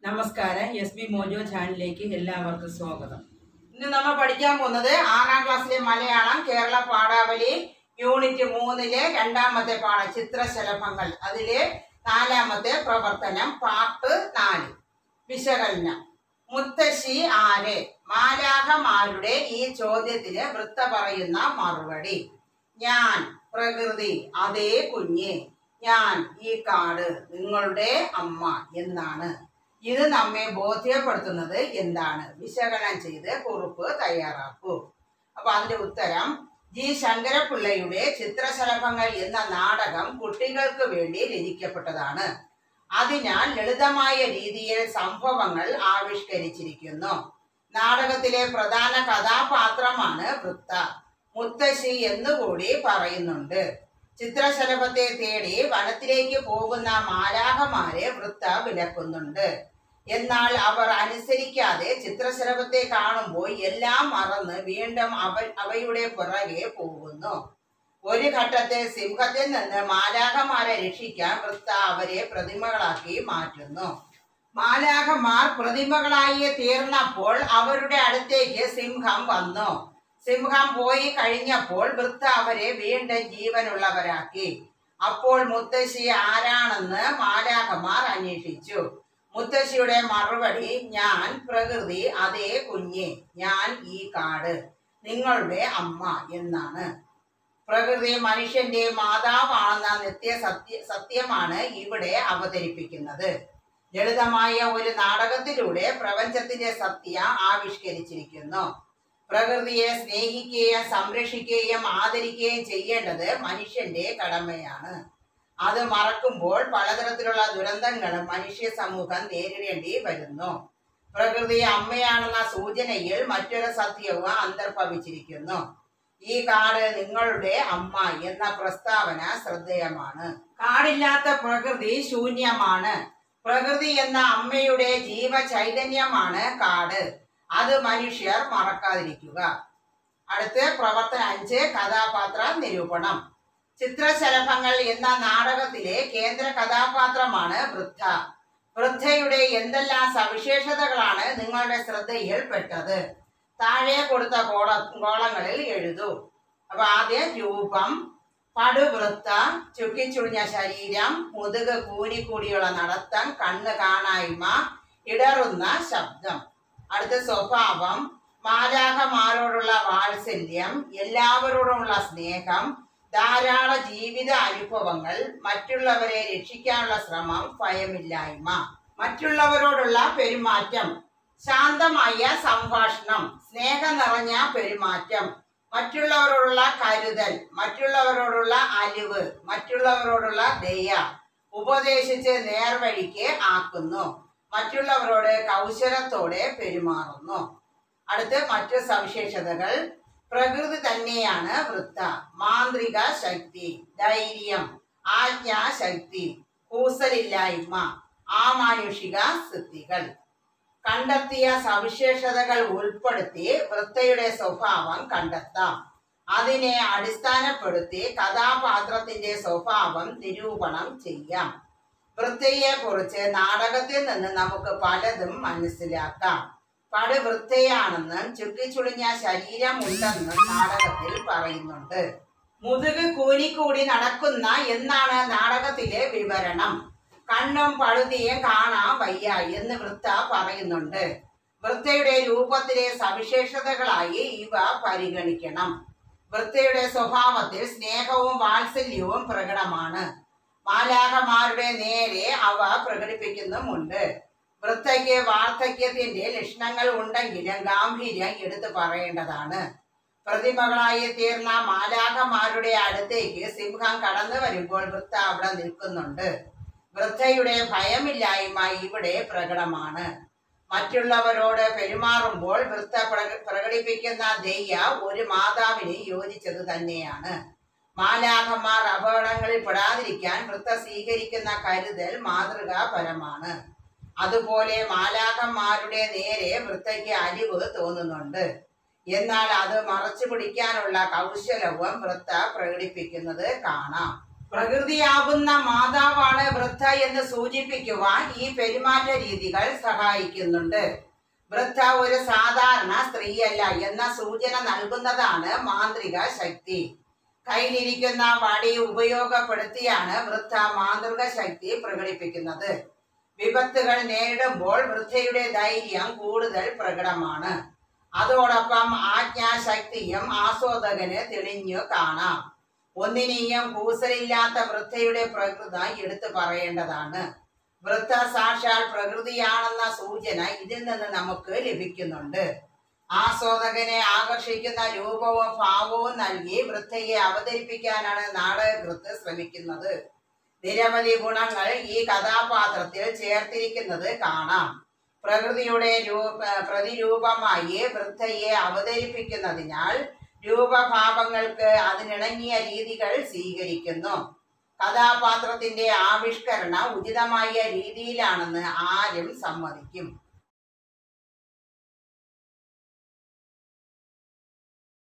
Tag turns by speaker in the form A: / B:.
A: നമസ്കാരം S B mojo ചാനലിലേക്ക് എല്ലാവർക്കും സ്വാഗതം ഇന്ന് നമ്മൾ പഠിക്കാൻ പോകുന്നത് ആറാം ക്ലാസ്സിലെ മലയാളം കേരള പാഠാവലി യൂണിറ്റ് മൂന്നിലെ രണ്ടാമത്തെ പാഠം ചിത്രശലഭങ്ങൾ അതിലെ നാലാമത്തെ പ്രവർത്തനം പാർട്ട് നാല് വിശകലനം മുത്തശ്ശി ആര് മാലാഖമാരുടെ ഈ ചോദ്യത്തിന് വൃത്ത പറയുന്ന മറുപടി ഞാൻ പ്രകൃതി അതേ കുഞ്ഞ് ഞാൻ ഈ കാട് നിങ്ങളുടെ അമ്മ എന്നാണ് ഇത് നമ്മെ ബോധ്യപ്പെടുത്തുന്നത് എന്താണ് വിശകലനം ചെയ്ത് കുറിപ്പ് തയ്യാറാക്കൂ അപ്പൊ അതിന്റെ ഉത്തരം ജി ശങ്കരപിള്ളയുടെ ചിത്രശലഭങ്ങൾ എന്ന നാടകം കുട്ടികൾക്ക് വേണ്ടി രചിക്കപ്പെട്ടതാണ് അതിനാൽ ലളിതമായ രീതിയിൽ സംഭവങ്ങൾ ആവിഷ്കരിച്ചിരിക്കുന്നു നാടകത്തിലെ പ്രധാന കഥാപാത്രമാണ് വൃത്ത മുത്തശ്ശി എന്നുകൂടി പറയുന്നുണ്ട് ചിത്രശലഭത്തെ തേടി വനത്തിലേക്ക് പോകുന്ന മാലാഖമാരെ വൃത്ത വിലക്കുന്നുണ്ട് എന്നാൽ അവർ അനുസരിക്കാതെ ചിത്രശലഭത്തെ കാണുമ്പോൾ എല്ലാം മറന്ന് വീണ്ടും അവ അവയുടെ പുറകെ പോകുന്നു ഒരു ഘട്ടത്തിൽ സിംഹത്തിൽ നിന്ന് മാലാഖമാരെ രക്ഷിക്കാൻ വൃത്ത അവരെ പ്രതിമകളാക്കി മാറ്റുന്നു മാലാഖമാർ പ്രതിമകളായി തീർന്നപ്പോൾ അവരുടെ അടുത്തേക്ക് സിംഹം വന്നു സിംഹം പോയി കഴിഞ്ഞപ്പോൾ വൃത്ത അവരെ വീണ്ടും ജീവനുള്ളവരാക്കി അപ്പോൾ മുത്തശ്ശി ആരാണെന്ന് മാലാഖമാർ അന്വേഷിച്ചു മുത്തശ്ശിയുടെ മറുപടി ഞാൻ പ്രകൃതി അതേ കുഞ്ഞ് ഞാൻ ഈ കാട് നിങ്ങളുടെ അമ്മ എന്നാണ് പ്രകൃതി മനുഷ്യന്റെ മാതാവാണെന്ന നിത്യ സത്യ സത്യമാണ് ഇവിടെ അവതരിപ്പിക്കുന്നത് ലളിതമായ ഒരു നാടകത്തിലൂടെ പ്രപഞ്ചത്തിന്റെ സത്യം ആവിഷ്കരിച്ചിരിക്കുന്നു പ്രകൃതിയെ സ്നേഹിക്കുകയും സംരക്ഷിക്കുകയും ആദരിക്കുകയും ചെയ്യേണ്ടത് മനുഷ്യന്റെ കടമയാണ് അത് മറക്കുമ്പോൾ പലതരത്തിലുള്ള ദുരന്തങ്ങളും മനുഷ്യ സമൂഹം നേരിടേണ്ടി വരുന്നു പ്രകൃതി അമ്മയാണെന്ന സൂചനയിൽ മറ്റൊരു സത്യവും അന്തർഭവിച്ചിരിക്കുന്നു ഈ കാട് നിങ്ങളുടെ അമ്മ എന്ന പ്രസ്താവന ശ്രദ്ധേയമാണ് കാടില്ലാത്ത പ്രകൃതി ശൂന്യമാണ് പ്രകൃതി എന്ന അമ്മയുടെ ജീവചൈതന്യമാണ് കാട് അത് മനുഷ്യർ മറക്കാതിരിക്കുക അടുത്ത് പ്രവർത്തനം അഞ്ച് കഥാപാത്ര നിരൂപണം ചിത്രശലഭങ്ങൾ എന്ന നാടകത്തിലെ കേന്ദ്ര കഥാപാത്രമാണ് വൃദ്ധ വൃദ്ധയുടെ എന്തെല്ലാം സവിശേഷതകളാണ് നിങ്ങളുടെ ശ്രദ്ധയിൽപ്പെട്ടത് താഴെ കൊടുത്ത കോള കോളങ്ങളിൽ എഴുതൂ അപ്പൊ ആദ്യം രൂപം പടുവൃത്ത ചുക്കിച്ചുളിഞ്ഞ ശരീരം മുതുക് കൂനിക്കൂടിയുള്ള നടത്തം കണ്ണ് കാണായ്മ ഇടറുന്ന ശബ്ദം അടുത്ത സ്വഭാവം മാലാഖമാരോടുള്ള വാത്സല്യം എല്ലാവരോടുമുള്ള സ്നേഹം ധാരാളം ജീവിത അനുഭവങ്ങൾ മറ്റുള്ളവരെ രക്ഷിക്കാനുള്ള ശ്രമം ഭയമില്ലായ്മ മറ്റുള്ളവരോടുള്ള പെരുമാറ്റം ശാന്തമായ സംഭാഷണം സ്നേഹം നിറഞ്ഞ പെരുമാറ്റം മറ്റുള്ളവരോടുള്ള കരുതൽ മറ്റുള്ളവരോടുള്ള അലിവ് മറ്റുള്ളവരോടുള്ള ദയ ഉപദേശിച്ച് നേർവഴിക്ക് ആക്കുന്നു മറ്റുള്ളവരോട് കൗശലത്തോടെ പെരുമാറുന്നു അടുത്ത് മറ്റു സവിശേഷതകൾ പ്രകൃതി തന്നെയാണ് വൃത്ത മാന്ത്രിക ശക്തി ധൈര്യം ആജ്ഞാശക്തി കൂസലില്ലായ്മ ആമാനുഷിക സിദ്ധികൾ കണ്ടെത്തിയ സവിശേഷതകൾ ഉൾപ്പെടുത്തി വൃത്തയുടെ സ്വഭാവം കണ്ടെത്താം അതിനെ അടിസ്ഥാനപ്പെടുത്തി കഥാപാത്രത്തിന്റെ സ്വഭാവം നിരൂപണം ചെയ്യാം വൃത്തയെ കുറിച്ച് നാടകത്തിൽ നിന്ന് നമുക്ക് പലതും മനസ്സിലാക്കാം പട് വൃത്തയാണെന്നും ചുക്കിച്ചുളിഞ്ഞ ശരീരമുണ്ടെന്നും നാടകത്തിൽ പറയുന്നുണ്ട് മുതുക് കൂനിക്കൂടി നടക്കുന്ന എന്നാണ് നാടകത്തിലെ വിവരണം കണ്ണും പഴുതിയും കാണാൻ വയ്യ എന്ന് വൃത്ത പറയുന്നുണ്ട് വൃത്തയുടെ രൂപത്തിലെ സവിശേഷതകളായി ഇവ പരിഗണിക്കണം വൃത്തയുടെ സ്വഭാവത്തിൽ സ്നേഹവും വാത്സല്യവും പ്രകടമാണ് മാലാഖമാരുടെ നേരെ അവ പ്രകടിപ്പിക്കുന്നുമുണ്ട് വൃത്തയ്ക്ക് വാർദ്ധക്യത്തിന്റെ ലക്ഷണങ്ങൾ ഉണ്ടെങ്കിലും ഗാംഭീര്യം എടുത്തു പറയേണ്ടതാണ് പ്രതിമകളായി തീർന്ന മാലാഖമാരുടെ അടുത്തേക്ക് സിംഹം കടന്നു വരുമ്പോൾ വൃത്ത അവിടെ നിൽക്കുന്നുണ്ട് വൃദ്ധയുടെ ഭയമില്ലായ്മ ഇവിടെ പ്രകടമാണ് മറ്റുള്ളവരോട് പെരുമാറുമ്പോൾ വൃത്ത പ്രക- പ്രകടിപ്പിക്കുന്ന ദയ്യ ഒരു മാതാവിന് യോജിച്ചത് തന്നെയാണ് മാലാഖമാർ അപകടങ്ങളിൽ പെടാതിരിക്കാൻ വൃത്ത സ്വീകരിക്കുന്ന കരുതൽ മാതൃകാപരമാണ് അതുപോലെ മാലാഖന്മാരുടെ നേരെ വൃത്തയ്ക്ക് അലിവ് തോന്നുന്നുണ്ട് എന്നാൽ അത് മറച്ചു പിടിക്കാനുള്ള കൗശലവും വൃത്ത പ്രകടിപ്പിക്കുന്നത് കാണാം പ്രകൃതിയാകുന്ന മാതാവാണ് വൃദ്ധ എന്ന് സൂചിപ്പിക്കുവാൻ ഈ പെരുമാറ്റ രീതികൾ സഹായിക്കുന്നുണ്ട് വൃദ്ധ ഒരു സാധാരണ സ്ത്രീയല്ല എന്ന സൂചന നൽകുന്നതാണ് മാന്ത്രിക ശക്തി കയ്യിലിരിക്കുന്ന വടി ഉപയോഗപ്പെടുത്തിയാണ് വൃദ്ധ മാന്ത്രിക ശക്തി പ്രകടിപ്പിക്കുന്നത് വിപത്തുകൾ നേരിടുമ്പോൾ വൃദ്ധയുടെ ധൈര്യം കൂടുതൽ പ്രകടമാണ് അതോടൊപ്പം ആജ്ഞാശക്തിയും ആസ്വാദകന് തെളിഞ്ഞു കാണാം ഒന്നിനെയും കൂസലില്ലാത്ത വൃദ്ധയുടെ പ്രകൃത എടുത്തു പറയേണ്ടതാണ് വൃദ്ധ സാക്ഷാൽ പ്രകൃതിയാണെന്ന സൂചന ഇതിൽ നിന്ന് നമുക്ക് ലഭിക്കുന്നുണ്ട് ആസ്വാദകനെ ആകർഷിക്കുന്ന രൂപവും ഭാവവും നൽകി വൃദ്ധയെ അവതരിപ്പിക്കാനാണ് നാടകകൃത്ത് ശ്രമിക്കുന്നത് നിരവധി ഗുണങ്ങൾ ഈ കഥാപാത്രത്തിൽ ചേർത്തിരിക്കുന്നത് കാണാം പ്രകൃതിയുടെ രൂപ പ്രതിരൂപമായി വൃദ്ധയെ അവതരിപ്പിക്കുന്നതിനാൽ രൂപഭാവങ്ങൾക്ക് അതിനിണങ്ങിയ രീതികൾ സ്വീകരിക്കുന്നു കഥാപാത്രത്തിന്റെ ആവിഷ്കരണം ഉചിതമായ രീതിയിലാണെന്ന് ആരും സമ്മതിക്കും